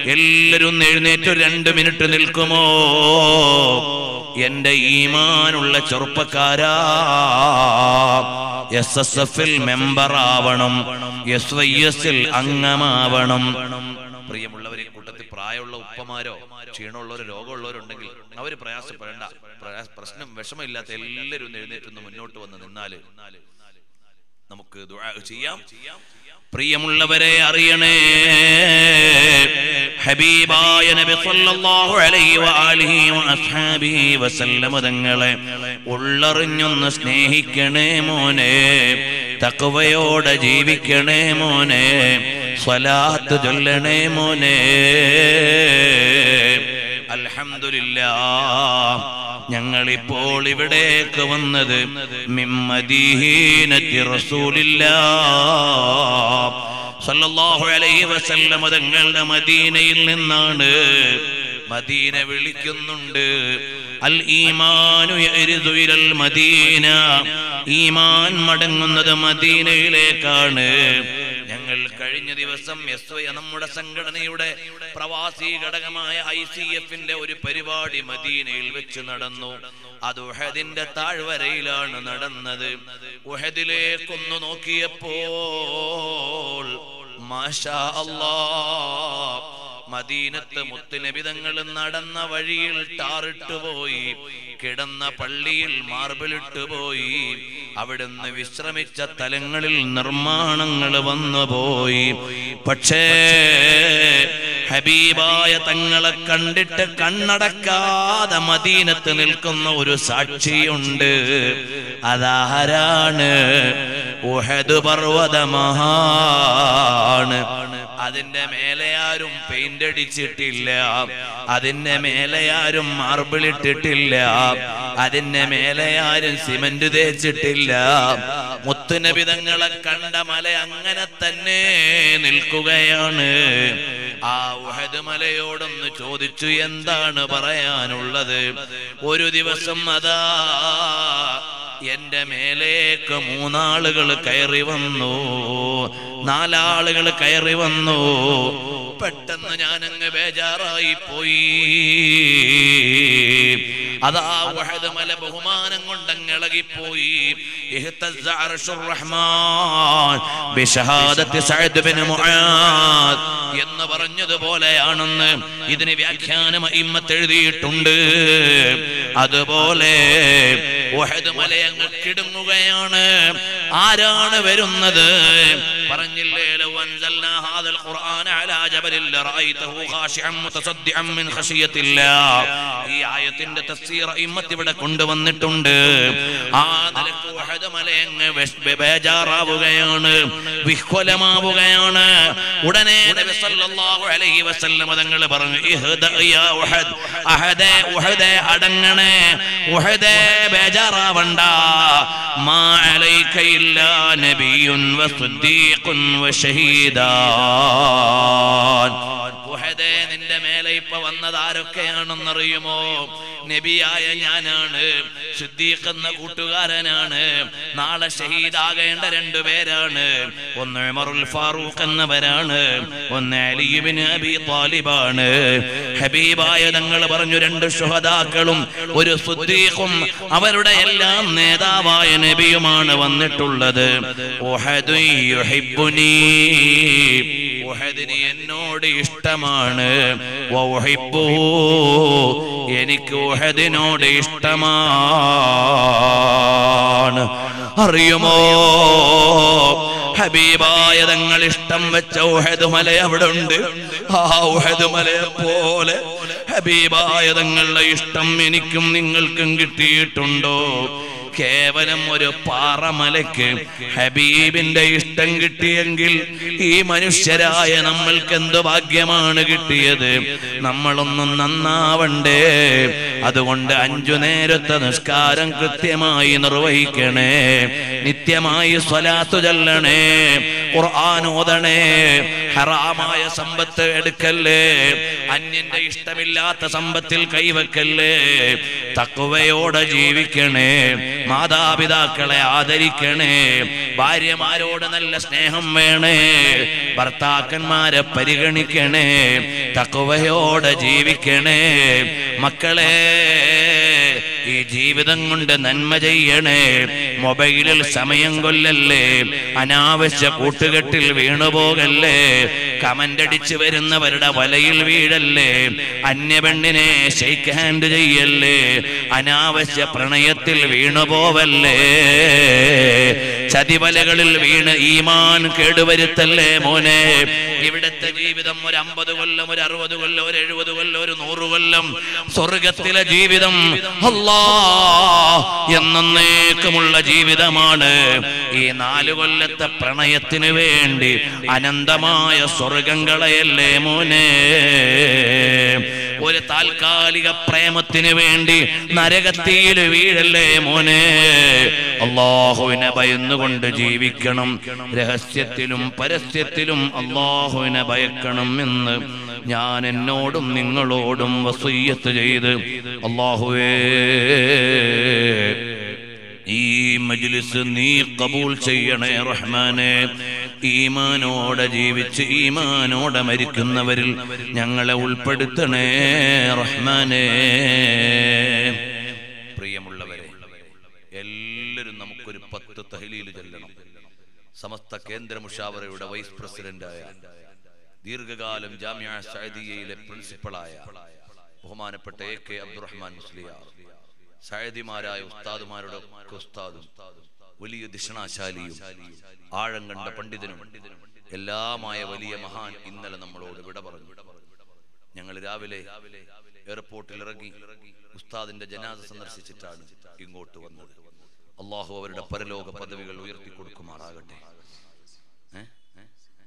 എല്ലാവരും ഒന്ന് എഴുന്നേറ്റ് ഒരു രണ്ട് മിനിറ്റ് നിൽക്കുമോ എന്റെ ഈമാനുള്ള ചെറുപ്പക്കാരാ എസ് എസ് എഫിൽ മെമ്പർ ആവണം എസ് വൈ എസിൽ അംഗമാവണം പ്രിയമുള്ളവരെ കൂട്ടത്തിൽ പ്രായമുള്ള ഉപ്പമാരോ ക്ഷീണമുള്ളവരോ രോഗമുള്ളവരുണ്ടെങ്കിൽ അവർ പ്രയാസപ്പെടേണ്ട പ്രയാസ- പ്രശ്നം വിഷമമില്ലാത്ത എല്ലാവരും ഒന്ന് എഴുന്നേറ്റൊന്ന് മുന്നോട്ട് വന്ന് നിന്നാല് നമുക്ക് ദുആ ചെയ്യാം പ്രിയമുള്ളവരെ അറിയണേ ഹബീബായ നബി സല്ലല്ലാഹു അലൈഹി വആലിഹി വഅസ്ഹാബിഹി വസല്ലമ തങ്ങളെ ഉള്ളറിഞ്ഞൊന്ന് സ്നേഹിക്കണേ മോനെ തഖ്വയോടെ ജീവിക്കണേ മോനെ സ്വലാത്ത് ചൊല്ലണേ മോനെ അൽഹംദുലില്ലാ ഞങ്ങൾ ഇപ്പോൾ ഇവിടേക്ക് വന്നത് മിമ്മദീനത്തി റസൂലില്ലാ സല്ലല്ലാഹു അലൈഹി വസല്ലമ തങ്ങളുടെ മദീനയിൽ നിന്നാണ് മദീന വിളിക്കുന്നുണ്ട് അൽ ഈമാനു യരിദു ഇലൽ മദീന ഈമാൻ മടങ്ങുന്നത് മദീനയിലേക്കാണ് ഞങ്ങൾ കഴിഞ്ഞ ദിവസം എസ് വൈ നമ്മുടെ സംഘടനയുടെ പ്രവാസി ഘടകമായ ഐ സി എഫിന്റെ ഒരു പരിപാടി മദീനയിൽ വെച്ച് നടന്നു അത് ഉഹദിന്റെ താഴ്വരയിലാണ് നടന്നത് ഉഹദിലേക്കൊന്നു നോക്കിയപ്പോൾ മാഷാ അല്ലാ മദീനത്ത് മുത്തുനബിതങ്ങൾ നടന്ന വഴിയിൽ ടാറിട്ട് പോയി കിടന്ന പള്ളിയിൽ മാർബിളിട്ട് പോയി അവിടുന്ന് വിശ്രമിച്ച തലങ്ങളിൽ നിർമ്മാണങ്ങൾ വന്നുപോയി പക്ഷേ ഹബീബായ തങ്ങളെ കണ്ടിട്ട് കണ്ണടക്കാതെ മദീനത്ത് നിൽക്കുന്ന ഒരു സാക്ഷിയുണ്ട് അതാരാണ് ഉഹദ് പർവ്വതമഹാണ് അതിന്റെ മേലെ ആരും പെയിന്റ് അടിച്ചിട്ടില്ല അതിന്റെ മേലെ ആരും മാർബിൾ ഇട്ടിട്ടില്ല അതിന്റെ മേലെ ആരും സിമന്റ് തേച്ചിട്ടില്ല മുത്തുനബിതങ്ങളെ കണ്ട മല അങ്ങനെ തന്നെ നിൽക്കുകയാണ് ആ ഉഹദ് മലയോടൊന്ന് ചോദിച്ചു എന്താണ് പറയാനുള്ളത് ഒരു ദിവസം അതാ എന്റെ മേലേക്ക് മൂന്നാളുകൾ കയറി വന്നു നാലാളുകൾ കയറി വന്നു പെട്ടെന്ന് ഞാൻ അങ്ങ് ബേജാറായി പോയി അതാ വഹദ് മല ബഹുമാനം കൊണ്ടങ്ങ് ഇളകിപ്പോയി ഇഹ്തസ്സ അർശുർ റഹ്മാൻ ബിശഹാദത്തി സഅദ് ബിൻ മുആദ് എന്ന് പറഞ്ഞതുപോലെയാണെന്ന് ഇതിന് വ്യാഖ്യാനം ഇമ്മത്ത് എഴുതിയിട്ടുണ്ട് അതുപോലെ ഉഹദ് മലയങ്ങ് കിടുങ്ങുകയാണ് ആരാണ് വരുന്നത് പറഞ്ഞില്ലേ ലൗ അൻസൽനാ ഹാദൽ ഖുർആന അലാ ജബലിൽ ലറഅയ്തഹു ഖാശിഅൻ മുതസദ്ദിഅൻ മിൻ ഖശിയത്തില്ലാഹ് ഈ ആയത്തിന്റെ തഫ്സീർ ഇമ്മത്ത് ഇവിടെ കൊണ്ടുവന്നിട്ടുണ്ട് ആ നിലക്ക് ഉഹദ് മലയങ്ങ് വിഷ്- ബേജാറാവുകയാണ് വിഹ്വലമാവുകയാണ് ഉടനെ നബി സല്ലല്ലാഹു അലൈഹി വസല്ലം തങ്ങൾ പറഞ്ഞു ഇഹ്ദ യാ ഉഹദ് അഹദേ ഉഹദേ അടങ്ങണേ ഉഹദേ ബേജാറാവണ്ട മാ അലൈക ഇല്ലാ നബിയുൻ വസുദ്ദീഖുൻ വശഹീദാൻ ഉഹദേ നിന്റെ മേലെ ഇപ്പൊ വന്നത് ആരൊക്കെയാണെന്നറിയുമോ നബിയായ ഞാനാണ് സിദ്ദീഖ് എന്ന കൂട്ടുകാരനാണ് നാളെ ഷഹീദാകേണ്ട രണ്ടുപേരാണ് ഒന്ന് ഉമറുൽ ഫാറൂഖ് എന്നവരാണ് ഒന്ന് അലിബിന് അബി താലിബാണ് ഹബീബായ തങ്ങൾ പറഞ്ഞു രണ്ട് ശുഹദാക്കളും ഒരു സുദ്ദീഖും അവരുടെ എല്ലാം നേതാവായ നബിയുമാണ് വന്നിട്ടുള്ളത് ഉഹദു യുഹിബ്ബുനീ ഉഹദിന് എന്നോട് ഇഷ്ടമാണ് വൗഹിബ്ബുഹു. എനിക്ക് ഉഹദിനോട് ഇഷ്ടമാണ് അറിയുമോ ഹബീബായ തങ്ങൾ ഇഷ്ടം വെച്ച ഉഹദ് മല അവിടെ ഉണ്ട് ആ ഉഹദ് മലയെ പോലെ ഹബീബായ തങ്ങളുടെ ഇഷ്ടം എനിക്കും നിങ്ങൾക്കും കിട്ടിയിട്ടുണ്ടോ കേവലം ഒരു പാറമലയ്ക്ക് ഹബീബിന്റെ ഇഷ്ടം കിട്ടിയെങ്കിൽ ഈ മനുഷ്യരായ നമ്മൾക്ക് എന്ത് ഭാഗ്യമാണ് കിട്ടിയത് നമ്മളൊന്നും നന്നാവണ്ടേ അതുകൊണ്ട് അഞ്ചു നേരത്തെ നിസ്കാരം കൃത്യമായി നിർവഹിക്കണേ നിത്യമായി സ്വലാത്തു ചൊല്ലണേ ഖുർആൻ ഓതണേ ഹറാമായ സമ്പത്ത് എടുക്കല്ലേ അന്യന്റെ ഇഷ്ടമില്ലാത്ത സമ്പത്തിൽ കൈവെക്കല്ലേ തക്കുവയോടെ ജീവിക്കണേ മാതാപിതാക്കളെ ആദരിക്കണേ ഭാര്യമാരോട് നല്ല സ്നേഹം വേണേ ഭർത്താക്കന്മാരെ പരിഗണിക്കണേ തക്കുവയോടെ ജീവിക്കണേ മക്കളെ ഈ ജീവിതം കൊണ്ട് നന്മ ചെയ്യണേ മൊബൈലിൽ സമയം കൊല്ലല്ലേ അനാവശ്യ കൂട്ടുകെട്ടിൽ വീണുപോകല്ലേ കമന്റ് അടിച്ചു വരുന്നവരുടെ വലയിൽ വീഴല്ലേ അന്യപെണ്ണിനെ ഷെയ്ക്ക് ഹാൻഡ് ചെയ്യല്ലേ അനാവശ്യ പ്രണയത്തിൽ വീണുപോവല്ലേ ചതിവലകളിൽ വീണ് ഈമാൻ കേടുവരുത്തല്ലേ മോനെ ഇവിടുത്തെ ജീവിതം ഒരു അമ്പത് കൊല്ലം ഒരു അറുപത് കൊല്ലം ഒരു എഴുപത് കൊല്ലം ഒരു നൂറ് കൊല്ലം സ്വർഗത്തിലെ ജീവിതം അല്ലാ എന്നേക്കുമുള്ള ജീവിതമാണ് ഈ നാല് കൊല്ലത്തെ പ്രണയത്തിന് വേണ്ടി അനന്തമായ സ്വർഗങ്ങളെയല്ലേ മോനെ ഒരു താൽക്കാലിക പ്രേമത്തിന് വേണ്ടി നരകത്തിയിൽ വീഴല്ലേ മോനെ അള്ളാഹുവിനെ ഭയന്നുകൊണ്ട് ജീവിക്കണം രഹസ്യത്തിലും പരസ്യത്തിലും അള്ളാഹുവിനെ ഭയക്കണം എന്ന് ഞാൻ എന്നോടും നിങ്ങളോടും വസയ്യത്ത് ചെയ്ത് അള്ളാഹുവേ ഈ മജ്ലിസ് നീ കബൂൽ ചെയ്യണേ റഹ്മാനെ ഈമാനോടെ ജീവിച്ച് ഈമാനോടെ മരിക്കുന്നവരിൽ ഞങ്ങളെ ഉൾപ്പെടുത്തണേ റഹ്മാനെ പ്രിയമുള്ളവരെ എല്ലാവരും നമുക്കൊരു പത്ത് തഹലീൽ ചെല്ലണം സമസ്ത കേന്ദ്ര മുഷാവറയുടെ വൈസ് പ്രസിഡന്റായ ദീർഘകാലം ജാമ്യ സഅദിയയിലെ പ്രിൻസിപ്പളായ ബഹുമാനപ്പെട്ട എ കെ അബ്ദുറഹ്മാൻ മുസ്ലിയാർ സയദിമാരായ ഉസ്താദുമാരുടെ ഒക്കെ ഉസ്താദും വലിയ ദിഷണാശാലിയും ആഴം കണ്ട പണ്ഡിതനും എല്ലാമായ വലിയ മഹാൻ ഇന്നലെ നമ്മളോട് വിട പറഞ്ഞു ഞങ്ങൾ രാവിലെ എയർപോർട്ടിൽ ഇറങ്ങി ഉസ്താദിന്റെ ജനാസ സന്ദർശിച്ചിട്ടാണ് ഇങ്ങോട്ട് വന്നത് അള്ളാഹു അവരുടെ പരലോക പദവികൾ ഉയർത്തി കൊടുക്കുമാറാകട്ടെ ഏ? ഏ?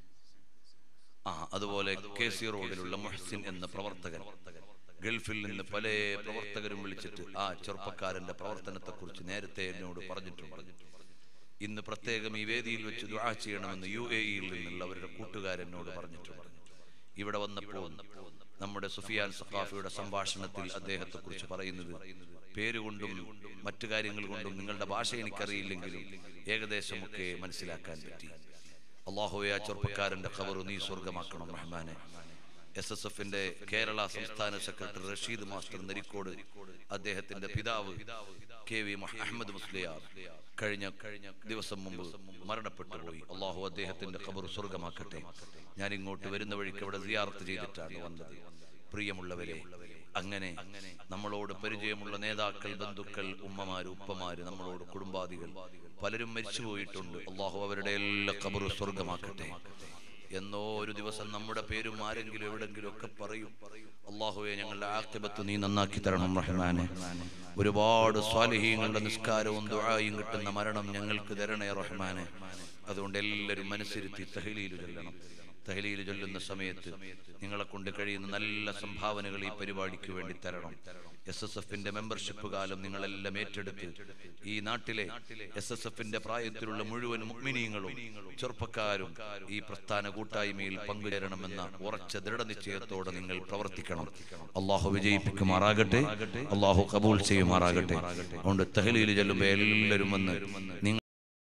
ആ അതുപോലെ കെ സി റോഡിലുള്ള മുഹസിൻ എന്ന പ്രവർത്തകൻ ഗൾഫിൽ നിന്ന് പല പ്രവർത്തകരും വിളിച്ചിട്ട് ആ ചെറുപ്പക്കാരന്റെ പ്രവർത്തനത്തെ കുറിച്ച് നേരത്തെ എന്നോട് പറഞ്ഞിട്ടുണ്ട് ഇന്ന് പ്രത്യേകം ഈ വേദിയിൽ വെച്ച് ദുആ ചെയ്യണമെന്ന് യു എ ഇയിൽ നിന്നുള്ള അവരുടെ കൂട്ടുകാരെന്നോട് പറഞ്ഞിട്ടുണ്ട് ഇവിടെ വന്നപ്പോൾ നമ്മുടെ സുഫിയാൻ സഖാഫിയുടെ സംഭാഷണത്തിൽ അദ്ദേഹത്തെ കുറിച്ച് പറയുന്നത് പേരുകൊണ്ടും മറ്റു കാര്യങ്ങൾ കൊണ്ടും നിങ്ങളുടെ ഭാഷ എനിക്കറിയില്ലെങ്കിലും ഏകദേശമൊക്കെ മനസ്സിലാക്കാൻ പറ്റി അള്ളാഹുവെ ആ ചെറുപ്പക്കാരന്റെ ഖബർ നീ സ്വർഗമാക്കണം റഹ്മാനെ എസ് എസ് എഫിന്റെ കേരള സംസ്ഥാന സെക്രട്ടറി റഷീദ് മാസ്റ്റർ നരിക്കോട് അദ്ദേഹത്തിന്റെ പിതാവ് കെ വി മഹ- അഹമ്മദ് മുസ്ലിയാർ കഴിഞ്ഞ കഴിഞ്ഞ ദിവസം മുമ്പ് മരണപ്പെട്ടു പോയി അള്ളാഹു അദ്ദേഹത്തിന്റെ ഖബർ സ്വർഗമാക്കട്ടെ ഞാൻ ഇങ്ങോട്ട് വരുന്ന വഴിക്ക് അവിടെ സിയാർത്ത് ചെയ്തിട്ടാണ് വന്നത് പ്രിയമുള്ളവരെ അങ്ങനെ നമ്മളോട് പരിചയമുള്ള നേതാക്കൾ ബന്ധുക്കൾ ഉമ്മമാര് ഉപ്പമാര് നമ്മളോട് കുടുംബാദികൾ പലരും മരിച്ചുപോയിട്ടുണ്ട് അള്ളാഹു അവരുടെ എല്ലാ ഖബറും സ്വർഗമാക്കട്ടെ എന്നോ ഒരു ദിവസം നമ്മുടെ പേരും ആരെങ്കിലും എവിടെങ്കിലും ഒക്കെ പറയും അള്ളാഹുവെ ഞങ്ങളുടെ ആക്കിബത്ത് നീ നന്നാക്കി തരണം റഹ്മാനെ ഒരുപാട് സ്വാലിഹീങ്ങളുടെ നിസ്കാരവും ദുആയും കിട്ടുന്ന മരണം ഞങ്ങൾക്ക് തരണേ റഹ്മാനെ അതുകൊണ്ട് എല്ലാവരും മനസ്സിരുത്തി തഹലീൽ ചൊല്ലണം തഹലീൽ ചൊല്ലുന്ന സമയത്ത് നിങ്ങളെ കൊണ്ട് കഴിയുന്ന നല്ല സംഭാവനകൾ ഈ പരിപാടിക്ക് വേണ്ടി തരണം എസ് എസ് എഫിന്റെ മെമ്പർഷിപ്പ് കാലം നിങ്ങളെല്ലാം ഏറ്റെടുത്ത് ഈ നാട്ടിലെ എസ് എസ് എഫിന്റെ പ്രായത്തിലുള്ള മുഴുവൻ മുഗ്മിനീങ്ങളും ചെറുപ്പക്കാരും ഈ പ്രസ്ഥാന കൂട്ടായ്മയിൽ പങ്കുചേരണമെന്ന ഉറച്ച ദൃഢനിശ്ചയത്തോടെ നിങ്ങൾ പ്രവർത്തിക്കണം അള്ളാഹു വിജയിപ്പിക്കുമാറാകട്ടെ അള്ളാഹു കബൂൽ ചെയ്യുമാറാകട്ടെ അതുകൊണ്ട് തഹലീൽ ചെല്ലുമ്പോൾ എല്ലാവരും വന്ന് നിങ്ങൾ